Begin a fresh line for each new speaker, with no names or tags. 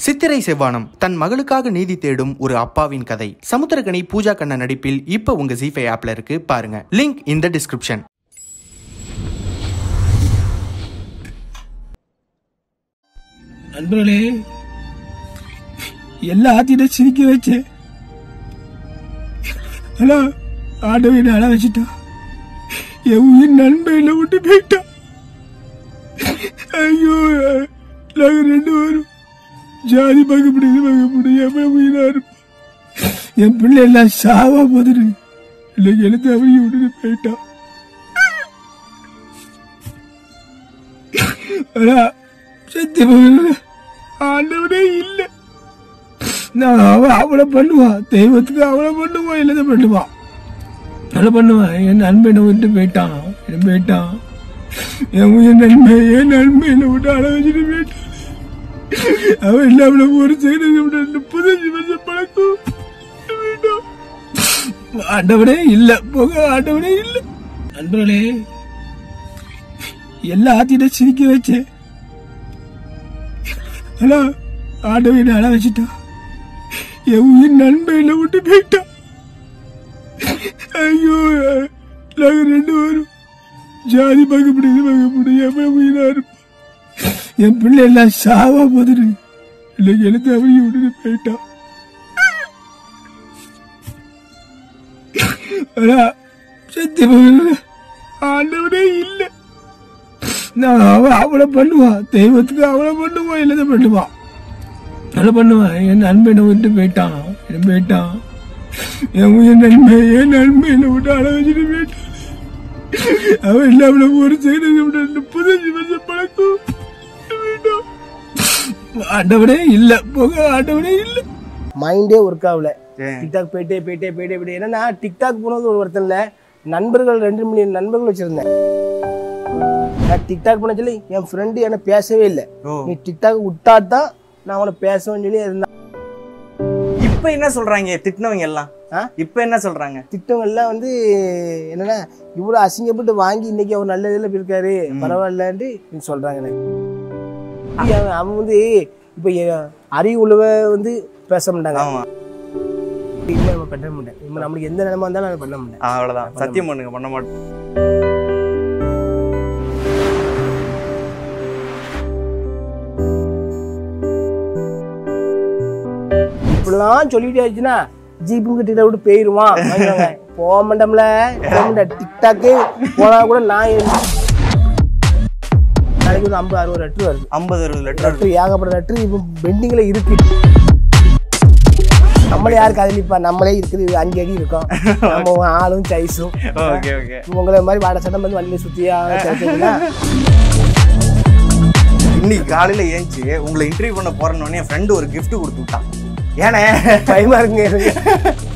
சித்திரை செவ்வானம் தன் மகளுக்காக நீதி தேடும் ஒரு அப்பாவின் கதை சமுத்திரகனி பூஜா கண்ண நடிப்பில் இப்ப உங்க ஜிஃபை ஆப்ல இருக்கு பாருங்க லிங்க் இந்த டிஸ்கிரிப்ஷன்
நண்பர்களே எல்லாத்தையும் சிரிக்க வச்சேன் ஆனா ஆண்டவன் அழ வச்சுட்டான் என் உயிர் நண்பன் என்னை விட்டு போயிட்டான் ஐயோ நாங்க ரெண்டு பேரும் ஜாதி பகப்படுது பகப்படுது என் உயிரா இருப்போம் என் பிள்ளை எல்லாம் சாவா போதுரு இன்னைக்கு எழுத்து அவரையும் விட்டுட்டு போயிட்டான் ஆனா சத்தியமாக ஆண்டவனே இல்லை நான் அவன் அவளை பண்ணுவான் தெய்வத்துக்கு அவளை பண்ணுவான் இல்லதை பண்ணுவான் அவளை பண்ணுவான் என் நண்பனை விட்டு போயிட்டான் என்ன போயிட்டான் என் உயிர் நன்மை என் நன்மை என்னை விட்டு அழ வச்சுட்டு போயிட்டான் அவன் இல்லாமல ஒரு சைடு முப்பத்தஞ்சு வருஷம் பழக்கம் விட்டு போயிட்டான் ஆண்டவனே இல்லை போக ஆண்டவனே இல்லை நண்பர்களே எல்லாத்தையும் சிரிக்க வச்சேன் ஆனா ஆண்டவன் அழ வச்சுட்டான் என் உயிர் நண்பன் என்னை விட்டு போயிட்டான் ஐயோ நாங்க ரெண்டு பேரும் ஜாதி பகப்படுது பகப்படுது என் உயிரா இருப்போம் என் பிள்ளை எல்லாம் சாவா போதுரு இன்னைக்கு எழுத்து அவரையும் விட்டுட்டு போயிட்டான் ஆனா சத்தியமாக ஆண்டவனே இல்லை நான் அவன் அவளை பண்ணுவான் தெய்வத்துக்கு அவளை பண்ணுவான் இல்லதை பண்ணுவான் அவளை பண்ணுவான் என் நண்பனை விட்டு போயிட்டான் என்ன போயிட்டான் என் உயிர் நன்மை என் நன்மை என்னை விட்டு அழ வச்சுட்டு போயிட்டான் அவன் இல்லாமல ஒரு சைடு முப்பத்தஞ்சு வருஷம் பழக்கம் விட்டு போயிட்டான் ஆண்டவனே இல்லை போக ஆண்டவனே இல்லை
மைண்டே ஒர்க் ஆகல டிக்டாக் போயிட்டே போயிட்டே போயிட்டே போயிட்டே என்னன்னா டிக்டாக் போனது ஒரு ஒருத்தன் இல்ல நண்பர்கள் ரெண்டு மில்லியன் நண்பர்கள் வச்சிருந்தேன் நான் டிக்டாக் பண்ண சொல்லி என் ஃப்ரெண்டு என்ன பேசவே இல்லை நீ டிக்டாக் விட்டா தான் நான் அவனை பேசுவேன்னு சொல்லி இருந்தான்
இப்ப என்ன சொல்றாங்க திட்டினவங்க எல்லாம்
ஆ?
இப்ப என்ன சொல்றாங்க
திட்டவங்க எல்லாம் வந்து என்னன்னா இவ்வளவு அசிங்கப்பட்டு வாங்கி இன்னைக்கு அவர் நல்ல இதில் இருக்காரு பரவாயில்லன்ட்டு சொல்றாங்க எனக்கு. அவன் அவன் வந்து இப்ப எ- அறிவு உள்ளவ வந்து பேச மாட்டாங்க
ஆமா
இல்லை நம்ம பண்ண மாட்டேன் இப்ப நம்மளுக்கு எந்த நிலைமை இருந்தாலும் நான் பண்ண மாட்டேன்
அவ்வளவுதான் சத்தியம் பண்ணுங்க பண்ண மாட்டோம்
இப்படிலாம் சொல்லிட்டே ஆச்சுன்னா ஜிபி கிட்ட விட்டு போயிருவான் வாங்கிடுவாங்க. போக மாட்டோம்ல போக மாட்டேன் டிக்டாக்கு போனா கூட நான் எழுதி- நாளைக்கு ஒரு ஐம்பது அறுபது லெட்டர் வருது
ஐம்பது அறுபது லெட்டர்
லெட்டர் ஏகப்பட்ட லெட்டர் இப்போ பெண்டிங்ல இருக்கு நம்மளே யாரு கதலிப்பா நம்மளே இருக்குது அஞ்சு அடி இருக்கோம் நம்ம ஆளும் சைஸும்
ஓகே ஓகே
உங்களை மாதிரி வாட சட்டம் வந்து வண்டியில சுத்தியா கிடைச்சதுன்னா
இன்னைக்கு காலையில ஏஞ்சி உங்களை இன்டர்வியூ பண்ண போறேன்னு என் ஃப்ரெண்டு ஒரு gift கொடுத்து விட்டான் ஏனே
பயமா இருக்குங்க எனக்கு